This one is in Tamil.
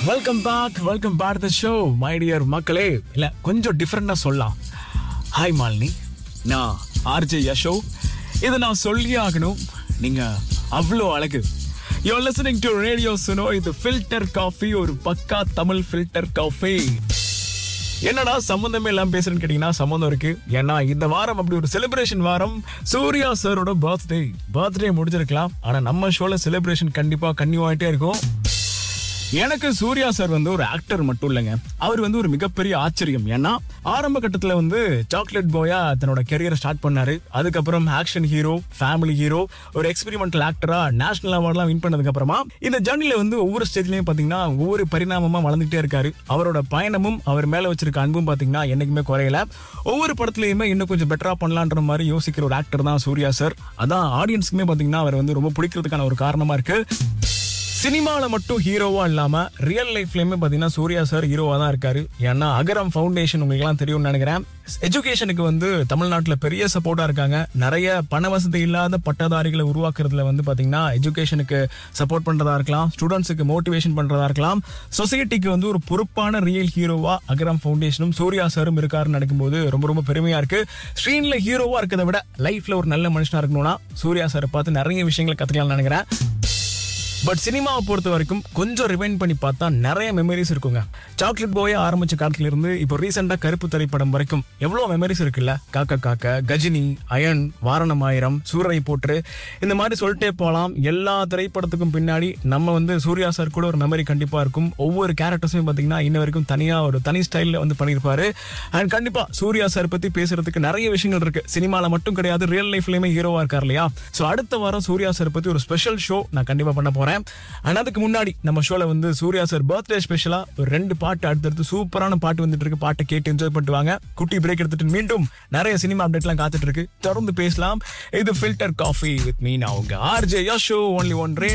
welcome back welcome back the show my dear மக்களே இல்ல கொஞ்சம் டிஃப்ரெண்டா சொல்லலாம் ஹாய் மாலினி நான் ஆர்ஜே யஷோ இதை நான் சொல்லியே ஆகணும் நீங்க அவ்வளோ அழகு you listening to radio Suno இது ஃபில்டர் காஃபி ஒரு பக்கா தமிழ் ஃபில்டர் காஃபி என்னடா சம்மந்தமே இல்லாம பேசுறேன்னு கேட்டீங்கன்னா சம்மந்தம் இருக்கு ஏன்னா இந்த வாரம் அப்படி ஒரு செலிப்ரேஷன் வாரம் சூர்யா சாரோட பர்த்டே பர்த்டே முடிஞ்சிருக்கலாம் ஆனா நம்ம ஷோல செலிப்ரேஷன் கண்டிப்பா கன்னியூ ஆயிட்டே இருக்கும் எனக்கு சூர்யா சார் வந்து ஒரு ஆக்டர் மட்டும் இல்லைங்க அவர் வந்து ஒரு மிகப்பெரிய ஆச்சரியம் ஏன்னா ஆரம்ப கட்டத்துல வந்து சாக்லேட் பாயா தன்னோட கெரியரை ஸ்டார்ட் பண்ணாரு அதுக்கப்புறம் ஆக்ஷன் ஹீரோ ஃபேமிலி ஹீரோ ஒரு எக்ஸ்பெரிமெண்டல் ஆக்டரா நேஷனல் அவார்ட்லாம் வின் பண்ணதுக்கு அப்புறமா இந்த ஜர்னில வந்து ஒவ்வொரு ஸ்டேஜ்லயும் பாத்தீங்கன்னா ஒவ்வொரு பரிணாமமா வளர்ந்துட்டே இருக்காரு அவரோட பயணமும் அவர் மேல வச்சிருக்க அன்பும் பாத்தீங்கன்னா என்னைக்குமே குறையல ஒவ்வொரு படத்துலயுமே இன்னும் கொஞ்சம் பெட்டரா பண்ணலான்ற மாதிரி யோசிக்கிற ஒரு ஆக்டர் தான் சூர்யா சார் அதான் ஆடியன்ஸுக்குமே பாத்தீங்கன்னா அவர் வந்து ரொம்ப பிடிக்கிறதுக்கான ஒரு காரணமா இருக்கு சினிமாவில் மட்டும் ஹீரோவா இல்லாம ரியல் லைஃப்லயுமே பாத்தீங்கன்னா சூர்யா சார் ஹீரோவா தான் இருக்காரு ஏன்னா அகரம் ஃபவுண்டேஷன் உங்களுக்கு எல்லாம் தெரியும்னு நினைக்கிறேன் எஜுகேஷனுக்கு வந்து தமிழ்நாட்டில் பெரிய சப்போர்ட்டா இருக்காங்க நிறைய பண வசதி இல்லாத பட்டதாரிகளை உருவாக்குறதுல வந்து பாத்தீங்கன்னா எஜுகேஷனுக்கு சப்போர்ட் பண்றதா இருக்கலாம் ஸ்டூடெண்ட்ஸுக்கு மோட்டிவேஷன் பண்றதா இருக்கலாம் சொசைட்டிக்கு வந்து ஒரு பொறுப்பான ரியல் ஹீரோவா அகரம் ஃபவுண்டேஷனும் சூர்யா சாரும் இருக்காருன்னு நினைக்கும்போது ரொம்ப ரொம்ப பெருமையா இருக்கு ஸ்க்ரீன்ல ஹீரோவா இருக்கிறத விட லைஃப்ல ஒரு நல்ல மனுஷனா இருக்கணும்னா சூர்யா சாரை பார்த்து நிறைய விஷயங்களை கத்துக்கலாம்னு நினைக்கிறேன் பட் சினிமாவை பொறுத்த வரைக்கும் கொஞ்சம் ரிவைண்ட் பண்ணி பார்த்தா நிறைய மெமரிஸ் இருக்குங்க சாக்லேட் போயே ஆரம்பிச்ச காலத்துல இருந்து இப்போ ரீசெண்டா கருப்பு திரைப்படம் வரைக்கும் எவ்வளவு மெமரிஸ் இருக்குல்ல காக்கா காக்க கஜினி அயன் வாரணம் ஆயிரம் சூரரை போற்று இந்த மாதிரி சொல்லிட்டே போகலாம் எல்லா திரைப்படத்துக்கும் பின்னாடி நம்ம வந்து சூர்யா சார் கூட ஒரு மெமரி கண்டிப்பா இருக்கும் ஒவ்வொரு கேரக்டர்ஸுமே பாத்தீங்கன்னா இன்ன வரைக்கும் தனியா ஒரு தனி ஸ்டைல்ல வந்து பண்ணியிருப்பாரு அண்ட் கண்டிப்பா சூர்யா சார் பத்தி பேசுறதுக்கு நிறைய விஷயங்கள் இருக்கு சினிமால மட்டும் கிடையாது ரியல் லைஃப்லயுமே ஹீரோவா இருக்கார் இல்லையா சோ அடுத்த வாரம் சூர்யா சார் பத்தி ஒரு ஸ்பெஷல் ஷோ நான் கண்டிப்பா பண்ண போறேன் ஆனா அதுக்கு முன்னாடி நம்ம ஷோல வந்து சூர்யா சார் பர்த்டே ஸ்பெஷலா ஒரு ரெண்டு பாட்டு அடுத்தடுத்து சூப்பரான பாட்டு வந்துட்டு இருக்கு பாட்டை கேட்டு என்ஜாய் பண்ணிட்டு வாங்க குட்டி பிரேக் எடுத்துட்டு மீண்டும் நிறைய சினிமா அப்டேட்லாம் காத்துட்டு இருக்கு தொடர்ந்து பேசலாம் இது ஃபில்டர் காஃபி வித் மீ நான் உங்க ஆர்ஜே யஷோ ஒன்லி ஒன் ரே